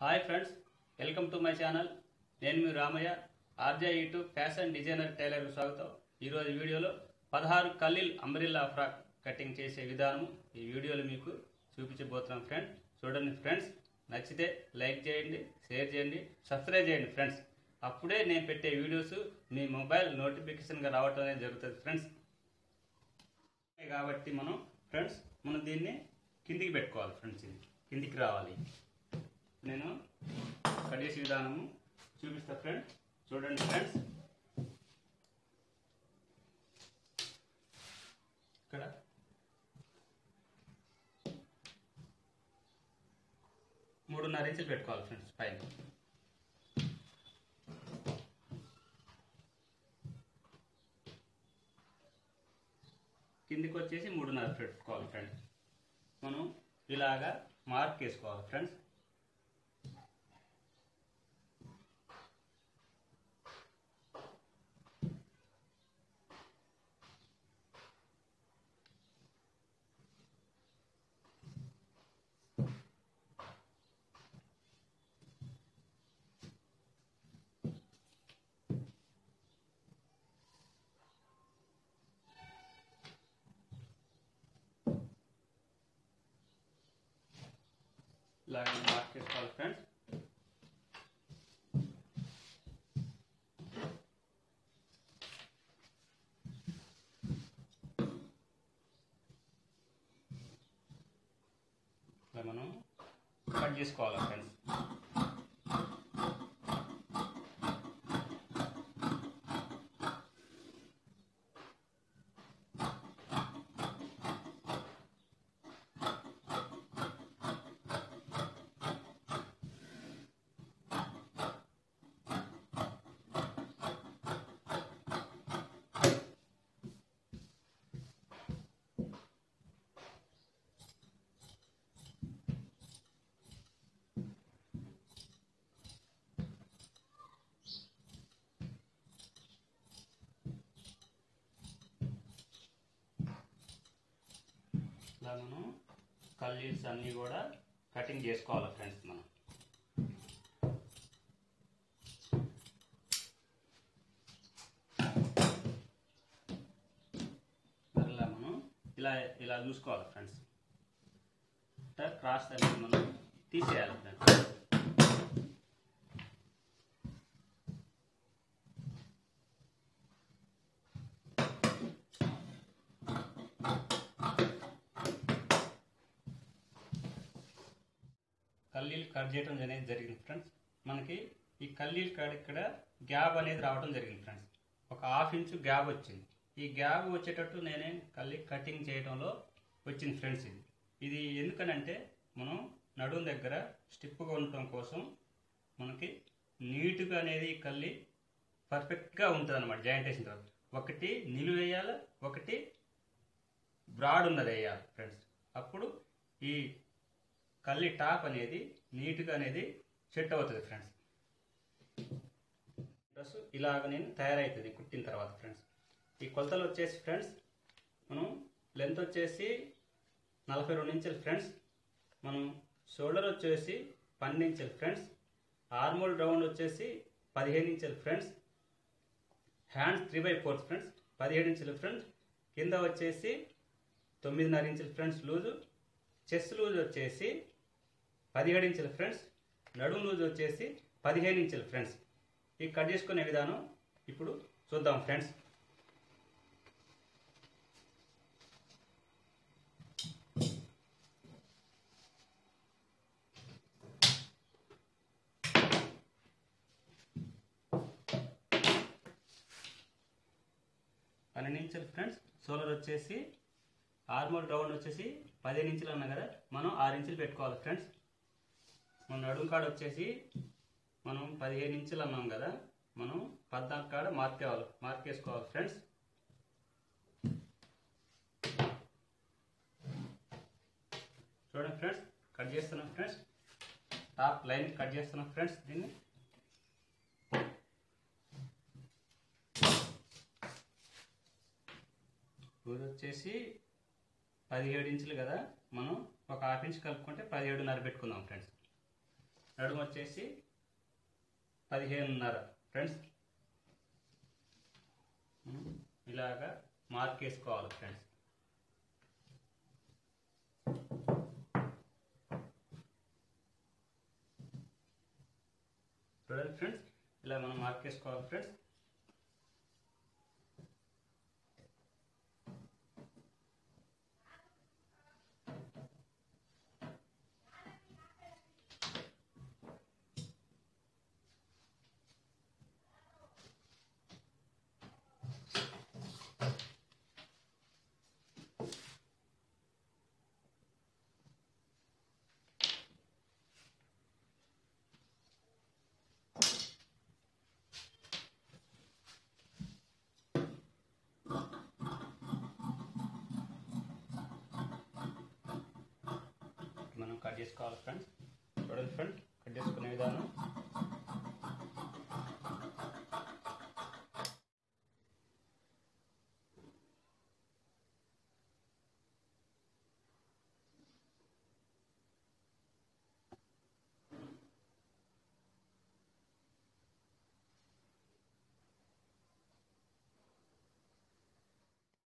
hi friends welcome to my channel నేను మీ Ramayya RJ YouTube fashion designer tailor స్వాగతం ఈరోజు వీడియోలో పదహారు కల్లీల్ అంబ్రిల్లా ఫ్రాక్ కటింగ్ చేసే విధానం ఈ వీడియోలో మీకు చూపించబోతున్నాం ఫ్రెండ్ చూడండి ఫ్రెండ్స్ నచ్చితే లైక్ చేయండి షేర్ చేయండి సబ్స్క్రైబ్ చేయండి ఫ్రెండ్స్ అప్పుడే నేను పెట్టే వీడియోస్ మీ మొబైల్ నోటిఫికేషన్గా రావటం అనేది జరుగుతుంది ఫ్రెండ్స్ కాబట్టి మనం ఫ్రెండ్స్ మనం దీన్ని కిందికి పెట్టుకోవాలి ఫ్రెండ్స్ ఇది కిందికి రావాలి నేను కట్ చేసే విధానము చూపిస్తా ఫ్రెండ్ చూడండి ఫ్రెండ్స్ ఇక్కడ మూడున్నర ఇంచులు పెట్టుకోవాలి ఫ్రెండ్స్ పైన కిందికి వచ్చేసి మూడున్నర పెట్టుకోవాలి ఫ్రెండ్స్ మనం ఇలాగా మార్క్ వేసుకోవాలి ఫ్రెండ్స్ ఇలాగే మార్క్ చేసుకోవాలి ఫ్రెండ్స్ ఇలా మనం కట్ చేసుకోవాలి ఫ్రెండ్స్ ఇలా మనం కల్లీస్ అన్నీ కూడా కటింగ్ చేసుకోవాలి ఫ్రెండ్స్ మనం ఇలా మనం ఇలా ఇలా చూసుకోవాలి ఫ్రెండ్స్ ఇట్లా క్రాస్ అనేది మనం తీసేయాలి ఫ్రెండ్స్ కల్లీలు కట్ చేయడం అనేది జరిగింది ఫ్రెండ్స్ మనకి ఈ కల్లీలు కాడ ఇక్కడ గ్యాప్ అనేది రావడం జరిగింది ఫ్రెండ్స్ ఒక హాఫ్ ఇంచు గ్యాప్ వచ్చింది ఈ గ్యాప్ వచ్చేటట్టు నేనే కల్లీ కటింగ్ చేయడంలో వచ్చింది ఫ్రెండ్స్ ఇది ఇది ఎందుకనంటే మనం నడుం దగ్గర స్టిప్గా ఉండటం కోసం మనకి నీట్గా అనేది ఈ కల్లి పర్ఫెక్ట్గా ఉంటుంది అనమాట జాయింట్ వేసిన తర్వాత ఒకటి నిలువ వేయాలి ఒకటి బ్రాడ్ ఉన్నది వేయాలి ఫ్రెండ్స్ అప్పుడు ఈ కల్లి టాప్ అనేది నీట్గా అనేది సెట్ అవుతుంది ఫ్రెండ్స్ డ్రెస్ ఇలాగ నేను తయారవుతుంది కుట్టిన తర్వాత ఫ్రెండ్స్ ఈ కొలతలు వచ్చేసి ఫ్రెండ్స్ మనం లెంత్ వచ్చేసి నలభై రెండు ఇంచులు ఫ్రెండ్స్ మనం షోల్డర్ వచ్చేసి పన్నెండు ఇంచులు ఫ్రెండ్స్ ఆర్మోల్ రౌండ్ వచ్చేసి పదిహేను ఇంచులు friends hands three by fourth friends పదిహేడు ఇంచులు ఫ్రెండ్స్ కింద వచ్చేసి తొమ్మిదిన్నర ఇంచులు ఫ్రెండ్స్ లూజు చెస్ట్ లూజ్ వచ్చేసి పదిహేడు ఇంచుల ఫ్రెండ్స్ నడుము లూజ్ వచ్చేసి పదిహేను ఇంచుల ఫ్రెండ్స్ ఈ కట్ చేసుకునే విధానం ఇప్పుడు చూద్దాం ఫ్రెండ్స్ పన్నెండు ఇంచులు ఫ్రెండ్స్ సోలర్ వచ్చేసి ఆర్మోల్ రౌండ్ వచ్చేసి పదిహేను ఇంచులు అన్నా కదా మనం ఆరు ఇంచులు పెట్టుకోవాలి ఫ్రెండ్స్ మన నడుము కాడ వచ్చేసి మనం పదిహేను ఇంచులు అన్నాం కదా మనం పద్నాలుగు కాడ మార్క్ వేయాలి మార్క్ వేసుకోవాలి ఫ్రెండ్స్ చూడండి ఫ్రెండ్స్ కట్ చేస్తున్నాం ఫ్రెండ్స్ టాప్ లైన్ కట్ చేస్తున్నాం ఫ్రెండ్స్ దీన్ని ఇది వచ్చేసి పదిహేడు ఇంచులు కదా మనం ఒక హాఫ్ ఇంచ్ కలుపుకుంటే పదిహేడున్నర పెట్టుకుందాం ఫ్రెండ్స్ నడుము వచ్చేసి పదిహేనున్నర ఫ్రెండ్స్ ఇలాగా మార్క్ వేసుకోవాలి ఫ్రెండ్స్ చూడండి ఫ్రెండ్స్ ఇలా మనం మార్క్ వేసుకోవాలి ఫ్రెండ్స్ మనం కట్ చేసుకోవాలి ఫ్రెండ్స్ చూడండి ఫ్రెండ్ కట్ చేసుకునే విధానం